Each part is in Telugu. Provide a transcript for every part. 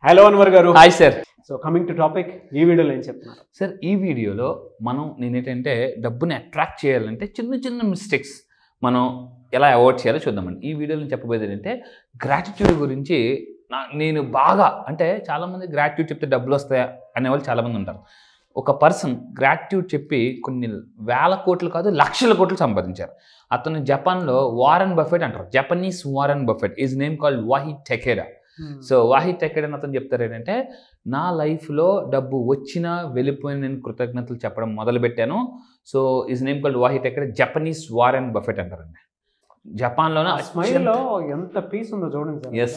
Hello Anwar garu hi sir so coming to topic ఈ వీడియోలో ఏం చెప్తున్నారు సార్ ఈ వీడియోలో మనం నేనేంటంటే డబ్బుని అట్రాక్ట్ చేయాలంటే చిన్న చిన్న మిస్టేక్స్ మనం ఎలా అవాయిడ్ చేయాలో చూద్దామండి ఈ వీడియోలో చెప్పబోయేది ఏంటంటే గ్రాటిట్యూడ్ గురించి నా నేను బాగా అంటే చాలామంది గ్రాటిట్యూడ్ చెప్తే డబ్బులు వస్తాయా అనేవాళ్ళు చాలామంది ఉంటారు ఒక పర్సన్ గ్రాటిట్యూడ్ చెప్పి కొన్ని వేల కోట్లు కాదు లక్షల కోట్లు సంపాదించారు అతను జపాన్లో వారన్ బఫెట్ అంటారు Japanese Warren Buffett is name called వాహి టెకెరా సో వాహిద్ టెక్కడ్ అని అతను చెప్తారు ఏంటంటే నా లైఫ్లో డబ్బు వచ్చినా వెళ్ళిపోయిన నేను కృతజ్ఞతలు చెప్పడం మొదలుపెట్టాను సో ఇస్ నేమ్ కాల్డ్ వాహిద్ టెక్కడ్ జపనీస్ వారన్ బఫెట్ అంటారండి జపాన్లోనే స్మైల్ లో ఎంత పీస్ ఉందో చూడండి సార్ ఎస్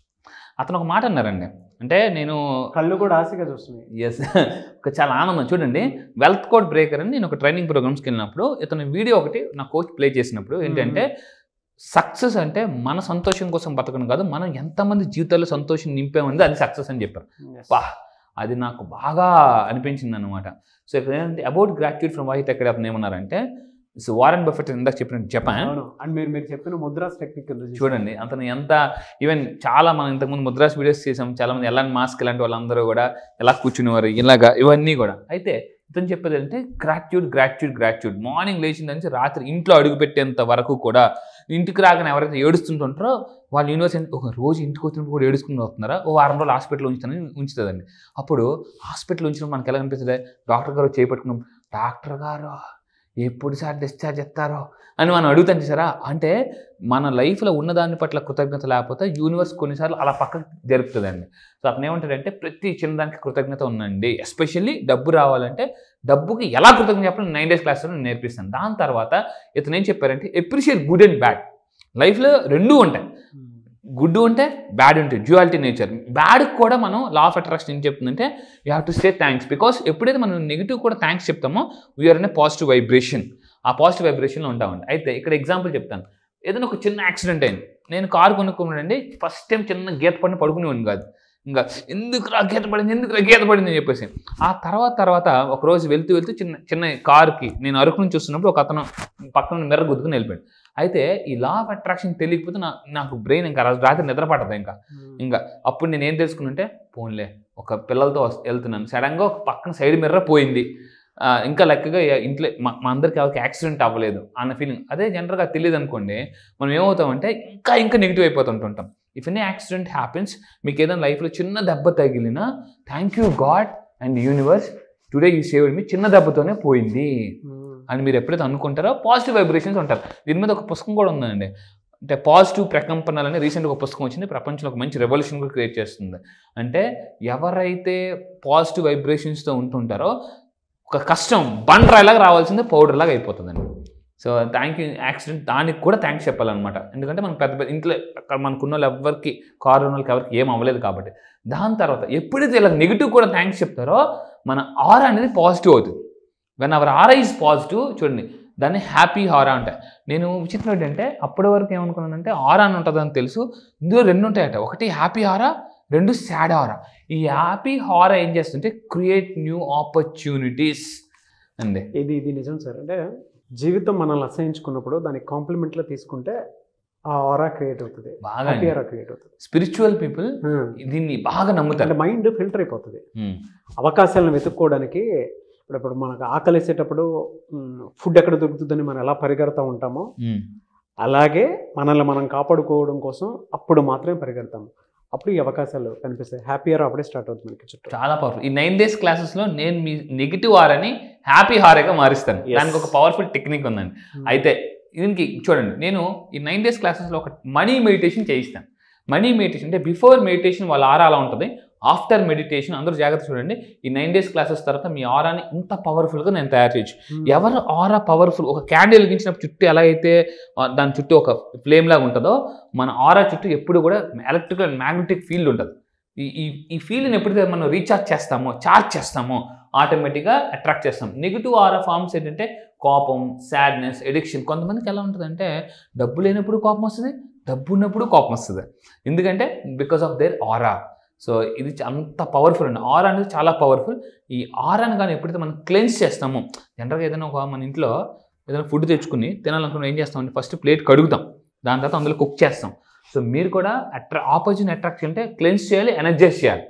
అతను ఒక మాట అన్నారండి అంటే నేను కళ్ళు కూడా ఆశగా చూస్తున్నాయి ఎస్ ఒక చాలా ఆనందం చూడండి వెల్త్ కోడ్ బ్రేకర్ అని నేను ఒక ట్రైనింగ్ ప్రోగ్రామ్స్కి వెళ్ళినప్పుడు ఇతను వీడియో ఒకటి నా కోచ్ ప్లే చేసినప్పుడు ఏంటంటే సక్సెస్ అంటే మన సంతోషం కోసం బతకడం కాదు మనం ఎంతమంది జీవితాల్లో సంతోషం నింపామంది అది సక్సెస్ అని చెప్పారు Yes. బా అది నాకు బాగా అనిపించింది అనమాట సో ఇక్కడ ఏంటంటే అబౌట్ గ్రాట్యూడ్ ఫ్రమ్ వాహిత్ ఎక్కడ అతను ఏమన్నారంటే సో వారన్ బఫెట్ ఇందాక చెప్పిన జపాన్ అవును అండ్ మీరు మీరు చెప్పిన ముద్రాస్ టెక్నిక్ ఉంది చూసారా? చూడండి అతను ఎంత ఈవెన్ చాలా మనం ఇంతకుముందు ముద్రాస్ వీడియోస్ చేసాం చాలా మంది ఎలాంటి మాస్క్ ఇలాంటి వాళ్ళందరూ కూడా ఎలా కూర్చునేవారు ఇలాగా ఇవన్నీ కూడా అయితే ఇతను చెప్పేది అంటే గ్రాట్యూడ్ గ్రాట్యూడ్ గ్రాట్యూడ్ మార్నింగ్ లేచిన నుంచి రాత్రి ఇంట్లో అడుగు పెట్టేంత వరకు కూడా ఇంటికి రాగానే ఎవరైతే ఏడుస్తుంటుంటారో వాళ్ళు యూనివర్సిటీ ఒక రోజు ఇంటికి వచ్చినప్పుడు కూడా ఏడుచుకుని వస్తున్నారా ఓ వారం రోజులు హాస్పిటల్ ఉంచుతానని ఉంచుతుందండి అప్పుడు హాస్పిటల్ ఉంచినప్పుడు మనకి ఎలా అనిపిస్తుంది డాక్టర్ గారు చేపట్టుకున్నాం డాక్టర్ గారు ఎప్పుడు సార్ డిశ్చార్జ్ చేస్తారో అని మనం అడుగుతాం చూసారా అంటే మన లైఫ్లో ఉన్నదాని పట్ల కృతజ్ఞత లేకపోతే యూనివర్స్ కొన్నిసార్లు అలా పక్కకు జరుపుతుందండి సో అతను ఏమంటాడంటే ప్రతి చిన్నదానికి కృతజ్ఞత ఉందండి ఎస్పెషల్లీ డబ్బు రావాలంటే డబ్బుకి ఎలా కృతజ్ఞత చెప్పాలని నైన్ డేస్ క్లాస్లో నేను నేర్పిస్తాను దాని తర్వాత ఇతను ఏం చెప్పారంటే ఎప్రిషియేట్ గుడ్ అండ్ బ్యాడ్ లైఫ్లో రెండూ ఉంటాయి Hmm. గుడ్ ఉంటే బ్యాడ్ ఉంటుంది డ్యూయాలిటీ నేచర్ బ్యాడ్ కూడా మనం లా ఆఫ్ అట్రాక్షన్ ఏం చెప్తుందంటే you have to say thanks because ఎప్పుడైతే మనం నెగిటివ్ కూడా థ్యాంక్స్ చెప్తామో వీఆర్ అనే పాజిటివ్ వైబ్రేషన్ ఆ పాజిటివ్ వైబ్రేషన్లో ఉంటామండి అయితే ఇక్కడ ఎగ్జాంపుల్ చెప్తాను ఏదైనా ఒక చిన్న యాక్సిడెంట్ అయింది నేను కారు కొనుక్కున్నానండి ఫస్ట్ టైం చిన్న గీత పడిన పడుకునేవాడిని కాదు ఇంకా ఎందుకు రా గీత పడింది ఎందుకు రా గీత పడింది అని చెప్పేసి ఆ తర్వాత తర్వాత ఒక రోజు వెళ్తూ వెళ్తూ చిన్న చిన్న కార్కి నేను అరకు నుంచి చూస్తున్నప్పుడు ఒక అతను పక్కన మెర్ర గుద్దుకుని వెళ్ళిపోయాడు అయితే ఈ లా ఆఫ్ అట్రాక్షన్ తెలియకపోతే నా నాకు బ్రెయిన్ ఇంకా రా- రాత్రి నిద్ర పట్టదు ఇంకా Hmm. ఇంకా అప్పుడు నేను ఏం తెలుసుకున్నంటే పోన్లే ఒక పిల్లలతో వస్- వెళ్తున్నాను సడన్గా ఒక పక్కన సైడ్ మిర్రర్ పోయింది ఆ, ఇంకా లెక్కగా ఏ- ఇంట్లో మా మా అందరికి ఎవరికి యాక్సిడెంట్ అవ్వలేదు అన్న ఫీలింగ్ అదే జనరల్గా తెలియదు అనుకోండి మనం ఏమవుతామంటే ఇంకా ఇంకా నెగిటివ్ అయిపోతుంటుంటాం ఇఫ్ ఎనీ యాక్సిడెంట్ హ్యాపెన్స్ మీకు ఏదైనా లైఫ్లో చిన్న దెబ్బ తగిలినా thank you God and universe today you save me చిన్న దెబ్బతోనే పోయింది Hmm. అని మీరు ఎప్పుడైతే అనుకుంటారో పాజిటివ్ వైబ్రేషన్స్ ఉంటారు దీని మీద ఒక పుస్తకం కూడా ఉందండి అంటే పాజిటివ్ ప్రకంపనలని రీసెంట్గా ఒక పుస్తకం వచ్చింది ప్రపంచంలో ఒక మంచి రెవల్యూషన్ కూడా క్రియేట్ చేస్తుంది అంటే ఎవరైతే పాజిటివ్ వైబ్రేషన్స్తో ఉంటుంటారో ఒక కష్టం బండ్రాయిలాగా రావాల్సిందే పౌడర్ లాగా అయిపోతుందండి సో థ్యాంక్ యూ యాక్సిడెంట్ దానికి కూడా థ్యాంక్స్ చెప్పాలన్నమాట ఎందుకంటే మనం పెద్ద పెద్ద ఇంట్లో అక్కడ మనకున్న వాళ్ళు ఎవరికి కారు ఉన్న వాళ్ళకి ఎవరికి ఏం అవ్వలేదు కాబట్టి దాని తర్వాత ఎప్పుడైతే ఇలా నెగిటివ్ కూడా థ్యాంక్స్ చెప్తారో మన ఆర్ అనేది పాజిటివ్ అవుతుంది when our aura is positive చూడండి దాన్ని హ్యాపీ హారా అంటాయి నేను విచిత్రం ఏంటంటే అప్పటి వరకు ఏమనుకున్నానంటే ఆరా అని ఉంటుందని తెలుసు ఇందులో రెండు ఉంటాయట ఒకటి హ్యాపీ హారా రెండు సాడ్ హారా ఈ హ్యాపీ హారా ఏం చేస్తుంటే క్రియేట్ న్యూ ఆపర్చునిటీస్ అండి ఇది ఇది నిజం సార్ అంటే జీవితం మనల్ని అసహించుకున్నప్పుడు దానికి కాంప్లిమెంట్లో తీసుకుంటే ఆ ఆరా క్రియేట్ అవుతుంది బాగా హ్యాపీ ఆరా క్రియేట్ అవుతుంది స్పిరిచువల్ పీపుల్ Hmm. దీన్ని బాగా అంటే నమ్ముతారు మైండ్ ఫిల్టర్ అయిపోతుంది Hmm. అవకాశాలను వెతుక్కోవడానికి ఇప్పుడు ఇప్పుడు మనకు ఆకలేసేటప్పుడు ఫుడ్ ఎక్కడ దొరుకుతుందని మనం ఎలా పరిగెడతా ఉంటామో Hmm. అలాగే మనల్ని మనం కాపాడుకోవడం కోసం అప్పుడు మాత్రమే పరిగెడతాము అప్పుడు ఈ అవకాశాలు కనిపిస్తాయి హ్యాపీ ఇయర్ అప్పుడే స్టార్ట్ అవుతుంది మనకి చుట్టూ చాలా పవర్ఫుల్ ఈ నైన్ డేస్ క్లాసెస్లో నేను మీ నెగిటివ్ హార్ అని హ్యాపీ హారేగా మారుస్తాను Yes. దానికి ఒక పవర్ఫుల్ టెక్నిక్ ఉందండి అయితే దీనికి చూడండి నేను ఈ నైన్ డేస్ క్లాసెస్లో ఒక మనీ మెడిటేషన్ చేయిస్తాను మనీ మెడిటేషన్ అంటే బిఫోర్ మెడిటేషన్ వాళ్ళ ఆరా అలా ఉంటుంది ఆఫ్టర్ మెడిటేషన్ అందరూ జాగ్రత్త చూడండి ఈ నైన్ డేస్ క్లాసెస్ తర్వాత మీ ఆరాని ఇంత పవర్ఫుల్గా నేను తయారు చేయొచ్చు Hmm. ఎవరు ఆరా పవర్ఫుల్ ఒక క్యాండిల్ వెలిగించినప్పుడు చుట్టూ ఎలా అయితే ఆ, దాని చుట్టూ ఒక ఫ్లేమ్ లాగా ఉంటుందో మన ఆరా చుట్టూ ఎప్పుడు కూడా ఎలక్ట్రికల్ అండ్ మ్యాగ్నెటిక్ ఫీల్డ్ ఉంటుంది ఈ ఈ ఈ ఫీల్డ్ని ఎప్పుడైతే మనం రీఛార్జ్ చేస్తామో చార్జ్ చేస్తామో ఆటోమేటిక్గా అట్రాక్ట్ చేస్తాం నెగిటివ్ ఆరా ఫార్మ్స్ ఏంటంటే కోపం సాడ్నెస్ ఎడిక్షన్ కొంతమందికి ఎలా ఉంటుందంటే డబ్బు లేనప్పుడు కోపం వస్తుంది డబ్బు ఉన్నప్పుడు కోపం వస్తుంది ఎందుకంటే because of their aura so ఇది చ- అంత పవర్ఫుల్ అండి ఆరా అనేది చాలా పవర్ఫుల్ ఈ ఆరాని కానీ ఎప్పుడైతే మనం క్లెన్స్ చేస్తామో జనరల్గా ఏదైనా ఒక మన ఇంట్లో ఏదైనా ఫుడ్ తెచ్చుకుని తినాలనుకున్న ఏం చేస్తామంటే ఫస్ట్ ప్లేట్ కడుగుతాం దాని తర్వాత అందులో కుక్ చేస్తాం సో మీరు కూడా అట్రా ఆపోజిట్ అట్రాక్షన్ అంటే క్లెన్స్ చేయాలి ఎనర్జైజ్ చేయాలి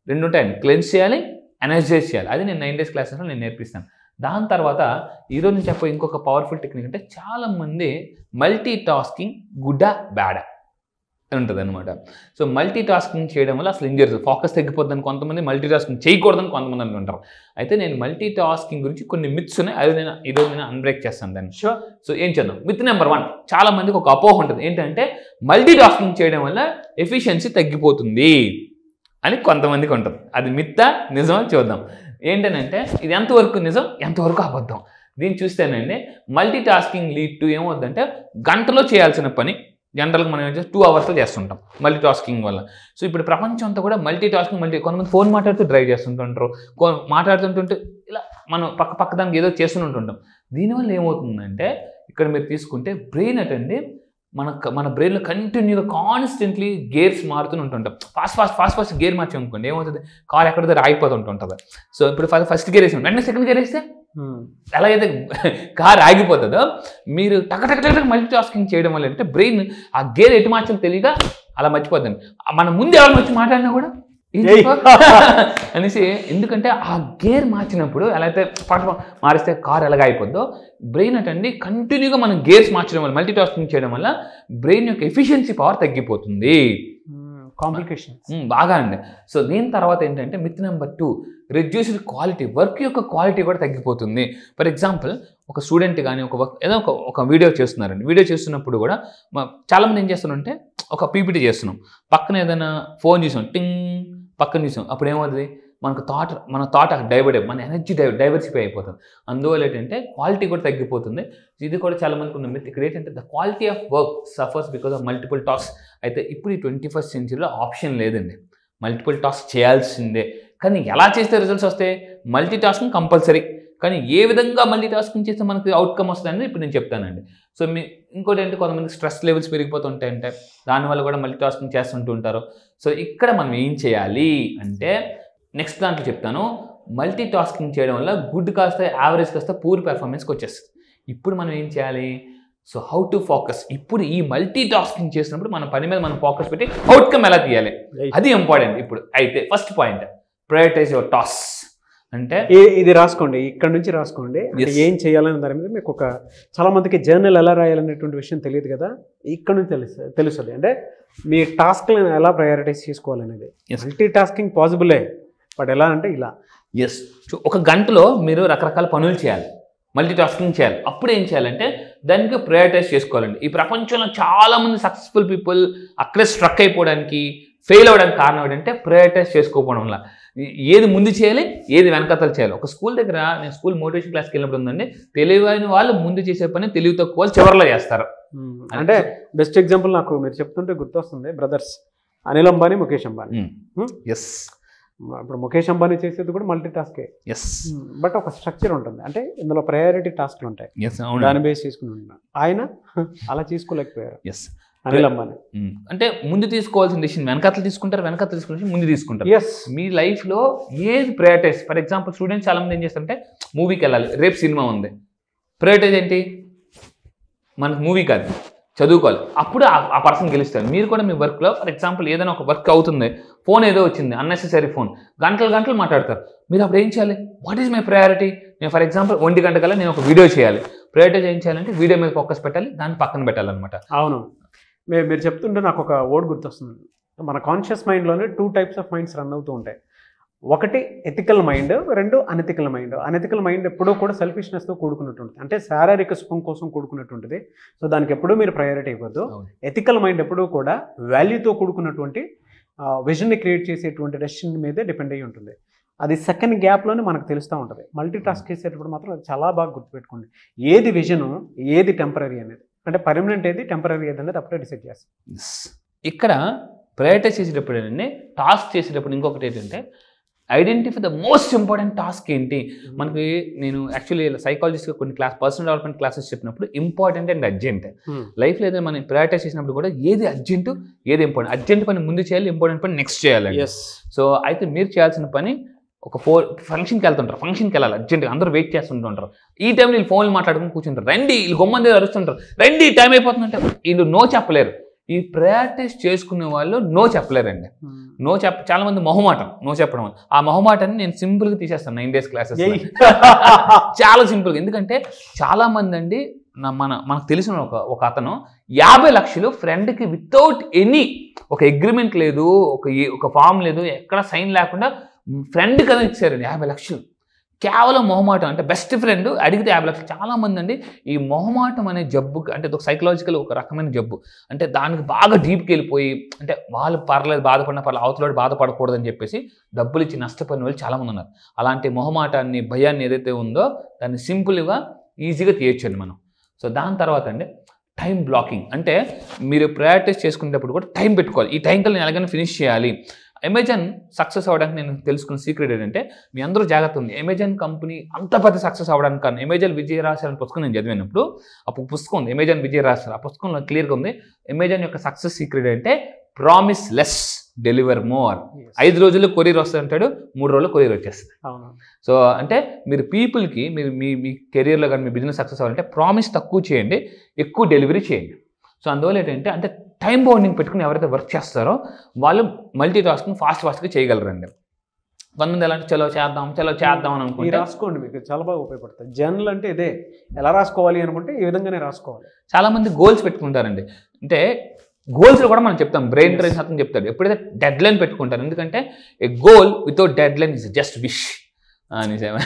రెండు ఉంటాయండి క్లెన్స్ చేయాలి ఎనర్జైజ్ చేయాలి అది నేను నైన్ డేస్ క్లాసెస్లో నేను నేర్పిస్తాను దాని తర్వాత ఈరోజు నేను చెప్పే ఇంకొక పవర్ఫుల్ టెక్నిక్ అంటే చాలామంది మల్టీ టాస్కింగ్ గుడ్డా బ్యాడా ఉంటుంది అనమాట సో మల్టీ టాస్కింగ్ చేయడం వల్ల అసలు ఇంజరీస్ ఫోకస్ తగ్గిపోద్దని కొంతమంది మల్టీ టాస్కింగ్ చేయకూడదని కొంతమంది అంటుంటారు అయితే నేను మల్టీ టాస్కింగ్ గురించి కొన్ని మిత్స్ ఉన్నాయి అవి నేను ఈరోజు నేను అన్బ్రేక్ చేస్తాను దాన్ని షూర్ సో ఏం చేద్దాం మిత్ నెంబర్ వన్ చాలా మందికి ఒక అపోహ ఉంటుంది ఏంటంటే మల్టీ టాస్కింగ్ చేయడం వల్ల ఎఫిషియన్సీ తగ్గిపోతుంది అని కొంతమందికి ఉంటుంది అది మిత్త నిజమా చూద్దాం ఏంటనంటే ఇది ఎంతవరకు నిజం ఎంతవరకు అబద్ధం దీన్ని చూస్తేనండి మల్టీ టాస్కింగ్ లీడ్ టు ఏమవుద్దంటే గంటలో చేయాల్సిన పని జనరల్గా మనం ఏంటంటే టూ అవర్స్లో చేస్తుంటాం మల్టీ టాస్కింగ్ వల్ల సో ఇప్పుడు ప్రపంచం అంతా కూడా మల్టీ టాస్కింగ్ మల్టీ కొంతమంది ఫోన్ మాట్లాడుతూ డ్రైవ్ చేస్తుంటుంటారు కొ- మాట్లాడుతుంటుంటే ఇలా మనం పక్క పక్క దానికి ఏదో చేస్తుంటుంటాం దీనివల్ల ఏమవుతుందంటే ఇక్కడ మీరు తీసుకుంటే బ్రెయిన్ అటండి మన మన బ్రెయిన్లో కంటిన్యూగా కాన్స్టెంట్లీ గేర్స్ మారుతూ ఉంటుంటాం fast fast fast fast gear మార్చి అనుకోండి ఏమవుతుంది కార్ ఎక్కడ దగ్గర ఆగిపోతుంటుంటుంది సో ఇప్పుడు ఫస్ట్ గేర్ వేసాం వెంటనే సెకండ్ గేర్ వేస్తే ఎలా అయితే కార్ ఆగిపోతుందో మీరు టక టక టక మల్టీ టాస్కింగ్ చేయడం వల్ల అంటే బ్రెయిన్ ఆ గేర్ ఎటు మార్చాలో తెలియక అలా మర్చిపోద్దండి మన ముందు ఎవరైనా వచ్చి మాట్లాడినా కూడా "ఏం ఏయ్. చెప్పావు?" అనేసి ఎందుకంటే ఆ గేర్ మార్చినప్పుడు ఎలా అయితే పాట మారిస్తే కార్ ఎలాగ అయిపోద్దో బ్రెయిన్ అటండి కంటిన్యూగా మనం గేర్స్ మార్చడం వల్ల మల్టీ టాస్కింగ్ చేయడం వల్ల బ్రెయిన్ యొక్క ఎఫిషియన్సీ పవర్ తగ్గిపోతుంది కాంప్లికేషన్స్ ఉమ్, బాగా అండి సో దీని తర్వాత ఏంటంటే myth number two reduced quality work యొక్క క్వాలిటీ కూడా తగ్గిపోతుంది ఫర్ ఎగ్జాంపుల్ ఒక స్టూడెంట్ కానీ ఒక వర్క్ ఏదో ఒక ఒక వీడియో చేస్తున్నారండి వీడియో చేస్తున్నప్పుడు కూడా మ- చాలామంది ఏం చేస్తున్నారంటే ఒక పీపీటీ చేస్తున్నాం పక్కన ఏదైనా ఫోన్ చూసాం టింగ్ పక్కన చూసాం అప్పుడు ఏమవుతుంది మనకు థాట్ మన థాట్ డైవర్ట్ మన ఎనర్జీ డై డైవర్సిఫై అయిపోతుంది అందువల్ల ఏంటంటే క్వాలిటీ కూడా తగ్గిపోతుంది ఇది కూడా చాలా మందికి ఉన్న మిత్ ఇక్కడ ఏంటంటే the quality of work suffers because of multiple tasks అయితే ఇప్పుడు ఈ ట్వంటీ ఫస్ట్ సెంచరీలో ఆప్షన్ లేదండి మల్టిపుల్ టాస్క్ చేయాల్సిందే కానీ ఎలా చేస్తే రిజల్ట్స్ వస్తాయి మల్టీ టాస్కింగ్ కంపల్సరీ కానీ ఏ విధంగా మల్టీ టాస్కింగ్ చేస్తే మనకి అవుట్కమ్ వస్తుందని ఇప్పుడు నేను చెప్తానండి సో మీ ఇంకోటి ఏంటి కొంతమంది స్ట్రెస్ లెవెల్స్ పెరిగిపోతుంటాయంటే దానివల్ల కూడా మల్టీ టాస్కింగ్ చేస్తుంటూ ఉంటారు సో ఇక్కడ మనం ఏం చేయాలి అంటే నెక్స్ట్ దాంట్లో చెప్తాను మల్టీ టాస్కింగ్ చేయడం వల్ల గుడ్ కాస్త యావరేజ్ కాస్త పూర్ పెర్ఫార్మెన్స్కి వచ్చేస్తుంది ఇప్పుడు మనం ఏం చేయాలి సో హౌ టు ఫోకస్ ఇప్పుడు ఈ మల్టీ టాస్కింగ్ చేసినప్పుడు మన పని మీద మనం ఫోకస్ పెట్టి అవుట్కమ్ ఎలా తీయాలి అది ఇంపార్టెంట్ ఇప్పుడు అయితే first point prioritize your task అంటే ఏ- ఇది రాసుకోండి ఇక్కడ నుంచి రాసుకోండి అంటే Yes. ఏం చేయాలనే దాని మీద మీకు ఒక చాలా మందికి జర్నల్ ఎలా రాయాలనేటువంటి విషయం తెలియదు కదా ఇక్కడ నుంచి తెలుసు తెలుస్తుంది అంటే మీ టాస్క్లను ఎలా ప్రయారిటైజ్ చేసుకోవాలనేది Yes. మల్టీ టాస్కింగ్ పాసిబులే బట్ ఎలా అంటే ఇలా ఎస్ ఒక గంటలో మీరు రకరకాల పనులు చేయాలి మల్టీ టాస్కింగ్ చేయాలి అప్పుడు ఏం చేయాలంటే దానికి ప్రయారిటైజ్ చేసుకోవాలండి ఈ ప్రపంచంలో చాలా మంది సక్సెస్ఫుల్ పీపుల్ అక్కడే స్ట్రక్ అయిపోవడానికి ఫెయిల్ అవ్వడానికి కారణం ఏంటంటే ప్రయారిటైజ్ చేసుకోకపోవడం వల్ల ఏ- ఏది ముందు చేయాలి ఏది వెనకతలు చేయాలి ఒక స్కూల్ దగ్గర నేను స్కూల్ మోటివేషన్ క్లాస్కి వెళ్ళినప్పుడు ఉందండి తెలివైన వాళ్ళు ముందు చేసే పని తెలివి తక్కువ వాళ్ళు చివరిలో చేస్తారు అంటే బెస్ట్ ఎగ్జాంపుల్ నాకు మీరు చెప్తుంటే గుర్తొస్తుంది బ్రదర్స్ అనిల్ అంబానీ ముఖేష్ అంబానీ ఎస్ ఇప్పుడు ముఖేష్ అంబానీ చేసేది కూడా మల్టీ టాస్కే ఎస్ బట్ ఒక స్ట్రక్చర్ ఉంటుంది అంటే ఇందులో ప్రయారిటీ టాస్క్లు ఉంటాయి ఎస్ అవును దాని బేస్ చేసుకుని ఉంటున్నాను ఆయన అలా తీసుకోలేకపోయారు ఎస్ అనిల్ అంబానీ ఉమ్. అంటే ముందు తీసుకోవాల్సిన డిసిషన్ వెనకతలు తీసుకుంటారు వెనకతలు తీసుకుని ముందు తీసుకుంటారు ఎస్ మీ లైఫ్లో ఏది ప్రయారిటైజ్ ఫర్ ఎగ్జాంపుల్ స్టూడెంట్స్ చాలా మంది ఏం చేస్తారంటే మూవీకి వెళ్ళాలి రేపు సినిమా ఉంది ప్రయారిటైజ్ ఏంటి మనకు మూవీ కాదు చదువుకోవాలి అప్పుడు ఆ- ఆ పర్సన్ గెలుస్తారు మీరు కూడా మీ వర్క్లో ఫర్ ఎగ్జాంపుల్ ఏదైనా ఒక వర్క్ అవుతుంది ఫోన్ ఏదో వచ్చింది అన్నెసెసరీ ఫోన్ గంటలు గంటలు మాట్లాడతారు మీరు అప్పుడు ఏం చేయాలి వాట్ ఈజ్ మై ప్రయారిటీ నేను ఫర్ ఎగ్జాంపుల్ ఒంటి గంట కల్లా నేను ఒక వీడియో చేయాలి ప్రయారిటైజ్ ఏం చేయాలంటే వీడియో మీద ఫోకస్ పెట్టాలి దాన్ని పక్కన పెట్టాలన్నమాట అవును మీ- మీరు చెప్తుంటే నాకు ఒక వర్డ్ గుర్తొస్తుంది మన కాన్షియస్ మైండ్లోనే two types of minds run అవుతూ ఉంటాయి ఒకటి ఎథికల్ మైండ్ రెండు అనెథికల్ మైండ్ అనెథికల్ మైండ్ ఎప్పుడూ కూడా సెల్ఫిష్నెస్తో కూడుకున్నట్టుంటుంది అంటే శారీరక సుఖం కోసం కూడుకున్నటువంటిది సో దానికి ఎప్పుడూ మీరు ప్రయారిటీ ఇవ్వద్దు అవును. ఎథికల్ మైండ్ ఎప్పుడూ కూడా వాల్యూతో కూడుకున్నటువంటి విజన్ని క్రియేట్ చేసేటువంటి డెసిషన్ మీదే డిపెండ్ అయ్యి ఉంటుంది అది సెకండ్ గ్యాప్లోనే మనకు తెలుస్తూ ఉంటుంది మల్టీ టాస్క్ చేసేటప్పుడు మాత్రం అది చాలా బాగా గుర్తుపెట్టుకోండి ఏది విజను ఏది టెంపరీ అనేది అంటే పర్మనెంట్ ఏది టెంపరీ ఏది అనేది అప్పుడే డిసైడ్ చేస్తాం Yes. ఇక్కడ ప్రయారిటైజ్ చేసేటప్పుడు ఏంటంటే టాస్క్ చేసేటప్పుడు ఇంకొకటి ఏంటంటే identify the most important task ఏంటి మనకి నేను యాక్చువల్లీ సైకాలజిస్ట్గా కొన్ని క్లాస్ పర్సనల్ డెవలప్మెంట్ క్లాసెస్ చెప్పినప్పుడు ఇంపార్టెంట్ అండ్ అర్జెంట్ లైఫ్లో ఏదైనా మనం ప్రయారిటైజ్ చేసినప్పుడు కూడా ఏది అర్జెంట్ ఏది ఇంపార్టెంట్ అర్జెంట్ పని ముందు చేయాలి ఇంపార్టెంట్ పని నెక్స్ట్ చేయాలి ఎస్ సో అయితే మీరు చేయాల్సిన పని ఒక ఫోర్ ఫంక్షన్కి వెళ్తుంటారు ఫంక్షన్కి వెళ్ళాలి అర్జెంట్గా అందరూ వెయిట్ చేస్తుంటుంటారు ఈ టైంలో వీళ్ళు ఫోన్లు మాట్లాడుకుని కూర్చుంటారు రండి వీళ్ళు గొమ్మంది అరుస్తుంటారు రండి టైం అయిపోతుందంటే వీళ్ళు నో చెప్పలేరు ఈ ప్రయారిటైజ్ చేసుకునే వాళ్ళు నో చెప్పలేరండి నో చెప్ చాలా మంది మొహమాటం నో చెప్పడం వల్ల. ఆ మొహమాటాన్ని నేను సింపుల్ గా తీసేస్తాను నైన్ డేస్ క్లాసెస్ ఏయ్. చాలా సింపుల్ గా ఎందుకంటే చాలా మంది అండి నా- మన మనకు తెలిసిన ఒక ఒక అతను యాభై లక్షలు ఫ్రెండ్ కి వితౌట్ ఎనీ ఒక అగ్రిమెంట్ లేదు ఒక ఏ- ఒక ఫామ్ లేదు ఎక్కడ సైన్ లేకుండా ఫ్రెండ్ కదా ఇచ్చారండి యాభై లక్షలు కేవలం మొహమాటం అంటే బెస్ట్ ఫ్రెండ్ అడిగితే యాభై లక్షలు చాలా మంది అండి ఈ మొహమాటం అనే జబ్బు అంటే ఇది ఒక సైకలాజికల్ ఒక రకమైన జబ్బు అంటే దానికి బాగా డీప్కి వెళ్ళిపోయి అంటే వాళ్ళు పర్లేదు బాధపడిన పర్లేదు అవతల బాధపడకూడదని చెప్పేసి డబ్బులు ఇచ్చి నష్టపోయిన వాళ్ళు చాలామంది ఉన్నారు అలాంటి మొహమాటాన్ని భయాన్ని ఏదైతే ఉందో దాన్ని సింపుల్గా ఈజీగా తీయొచ్చండి మనం సో దాని తర్వాత అండి టైం బ్లాకింగ్ అంటే మీరు ప్రయారిటైజ్ చేసుకునేటప్పుడు కూడా టైం పెట్టుకోవాలి ఈ టైం కల్లా నేను ఎలాగైనా ఫినిష్ చేయాలి అమెజాన్ సక్సెస్ అవ్వడానికి నేను తెలుసుకున్న సీక్రెట్ ఏంటంటే మీ అందరూ జాగ్రత్త ఉంది అమెజాన్ కంపెనీ అంత పెద్ద సక్సెస్ అవ్వడానికి కారణం అమెజాన్ విజయ రాశారు అనే పుస్తకం నేను చదివినప్పుడు అప్పుడు పుస్తకం ఉంది అమెజాన్ విజయ రాశారు ఆ పుస్తకంలో క్లియర్గా ఉంది అమెజాన్ యొక్క సక్సెస్ సీక్రెట్ అంటే promise less deliver more Yes. ఐదు రోజుల్లో కొరియర్ వస్తుంటాడు మూడు రోజుల్లో కొరియర్ వచ్చేస్తుంది అవును సో అంటే మీరు పీపుల్కి మీరు మీ మీ కెరియర్లో కానీ మీ బిజినెస్ సక్సెస్ అవ్వాలంటే ప్రామిస్ తక్కువ చేయండి ఎక్కువ డెలివరీ చేయండి సో అందువల్ల ఏంటంటే అంటే టైం బౌండింగ్ పెట్టుకుని ఎవరైతే వర్క్ చేస్తారో వాళ్ళు మల్టీ టాస్కింగ్ ఫాస్ట్ ఫాస్ట్గా చేయగలరండి కొంతమంది ఎలా అంటే చలో చేద్దాం చలో చేద్దాం అని ఈ అనుకుంటే రాసుకోండి మీకు చాలా బాగా ఉపయోగపడుతుంది జర్నల్ అంటే ఇదే ఎలా రాసుకోవాలి అనుకుంటే ఈ విధంగానే రాసుకోవాలి చాలా మంది గోల్స్ పెట్టుకుంటారండి అంటే గోల్స్ కూడా మనం చెప్తాం బ్రెయిన్ Yes. ట్రైన్ అతను చెప్తాడు ఎప్పుడైతే డెడ్ లైన్ పెట్టుకుంటారు ఎందుకంటే a goal without deadline is just wish నిజమే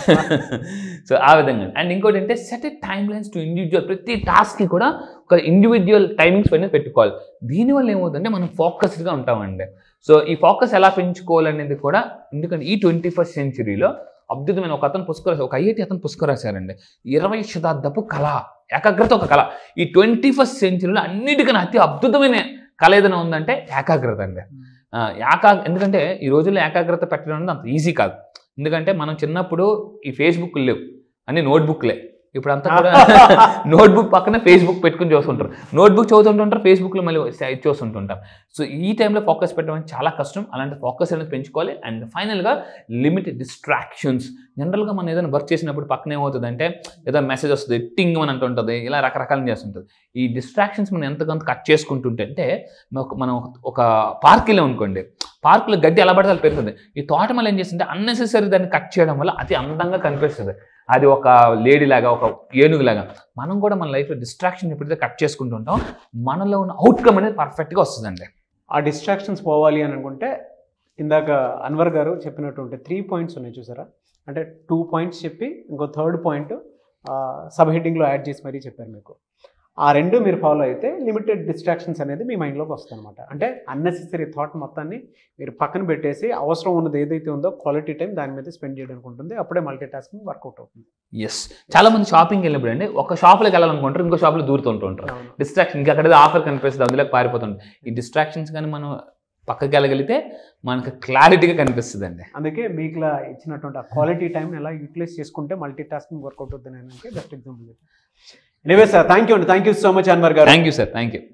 సో ఆ విధంగా అండ్ ఇంకోటి అంటే set a timelines to individual ప్రతి టాస్క్కి కూడా ఒక ఇండివిజువల్ టైమింగ్స్ పైన పెట్టుకోవాలి దీనివల్ల ఏమవుతుందంటే మనం ఫోకస్డ్గా ఉంటామండి సో ఈ ఫోకస్ ఎలా పెంచుకోవాలనేది కూడా ఎందుకంటే ఈ ట్వంటీ ఫస్ట్ సెంచురీలో అద్భుతమైన ఒక అతను పుస్తకం రాశారు ఒక ఐఐటి అతను పుస్తకం రాశారండి ఇరవై శతాబ్దపు కళ ఏకాగ్రత ఒక కళ ఈ ట్వంటీ ఫస్ట్ సెంచురీలో అన్నిటికన్నా అతి అద్భుతమైన కళ ఏదైనా ఉందంటే ఏకాగ్రత అండి ఆ, ఏకా ఎందుకంటే ఈ రోజుల్లో ఏకాగ్రత పెట్టడం అనేది అంత ఈజీ కాదు ఎందుకంటే మనం చిన్నప్పుడు ఈ ఫేస్బుక్ లేవు అన్ని నోట్బుక్లే ఇప్పుడు అంతా కూడా నోట్బుక్ పక్కన ఫేస్బుక్ పెట్టుకుని చూస్తుంటారు నోట్బుక్ చదువుతుంటుంటారు ఫేస్బుక్లో మళ్ళీ సై- చూస్తుంటుంటారు సో ఈ టైంలో ఫోకస్ పెట్టడం చాలా కష్టం అలాంటి ఫోకస్ అనేది పెంచుకోవాలి అండ్ ఫైనల్గా లిమిట్ డిస్ట్రాక్షన్స్ జనరల్గా మనం ఏదైనా వర్క్ చేసినప్పుడు పక్కన ఏమవుతుందంటే ఏదో మెసేజ్ వస్తుంది టింగ్ అని అంటుంటుంది ఇలా రకరకాలు చేస్తుంటుంది ఈ డిస్ట్రాక్షన్స్ మనం ఎంతకంత కట్ చేసుకుంటుంటే అంటే ఒక- మనం ఒక- ఒక పార్క్ వెళ్ళాం అనుకోండి పార్కులో గడ్డి ఎలా పడితే అలా పెరుగుతుంది ఈ తోటమాల ఏం చేస్తుంటే అన్నెసెసరీ దాన్ని కట్ చేయడం వల్ల అతి అందంగా కనిపిస్తుంది అది ఒక లేడీ లాగా ఒక ఏనుగు లాగా మనం కూడా మన లైఫ్లో డిస్ట్రాక్షన్ ఎప్పుడైతే కట్ చేసుకుంటూ ఉంటాం మనలో ఉన్న అవుట్కమ్ అనేది పర్ఫెక్ట్గా వస్తుందండి ఆ డిస్ట్రాక్షన్స్ పోవాలి అని అనుకుంటే ఇందాక అన్వర్ గారు చెప్పినటువంటి త్రీ పాయింట్స్ ఉన్నాయి చూసారా అంటే టూ పాయింట్స్ చెప్పి ఇంకో థర్డ్ పాయింట్ సబ్ హెడ్డింగ్లో యాడ్ చేసి మరీ చెప్పారు మీకు ఆ రెండు మీరు ఫాలో అయితే లిమిటెడ్ డిస్ట్రాక్షన్స్ అనేది మీ మైండ్లోకి వస్తుంది అనమాట అంటే అన్నెసెసరీ థాట్ మొత్తాన్ని మీరు పక్కన పెట్టేసి అవసరం ఉన్నది ఏదైతే ఉందో క్వాలిటీ టైం దాని మీద స్పెండ్ చేయడానికి ఉంటుంది అప్పుడే మల్టీ టాస్కింగ్ వర్కౌట్ అవుతుంది ఎస్ చాలా మంది షాపింగ్ వెళ్ళినప్పుడు అండి ఒక షాప్లోకి వెళ్ళాలనుకుంటారు ఇంకో షాప్లో దూరుతుంటూ ఉంటారు అవును. డిస్ట్రాక్షన్ ఇంకా అక్కడ ఆఫర్ కనిపిస్తుంది అందులోకి పారిపోతుంది ఈ డిస్ట్రాక్షన్స్ కానీ మనం పక్కకి వెళ్ళగలిగితే మనకు క్లారిటీగా కనిపిస్తుంది అండి అందుకే మీకు ఇలా ఇచ్చినటువంటి ఆ క్వాలిటీ టైం ఎలా యూటిలైజ్ చేసుకుంటే మల్టీ టాస్కింగ్ వర్కౌట్ అవుతుంది అని best example anyway sir thank you అండి thank you so much Anwar garu thank you sir thank you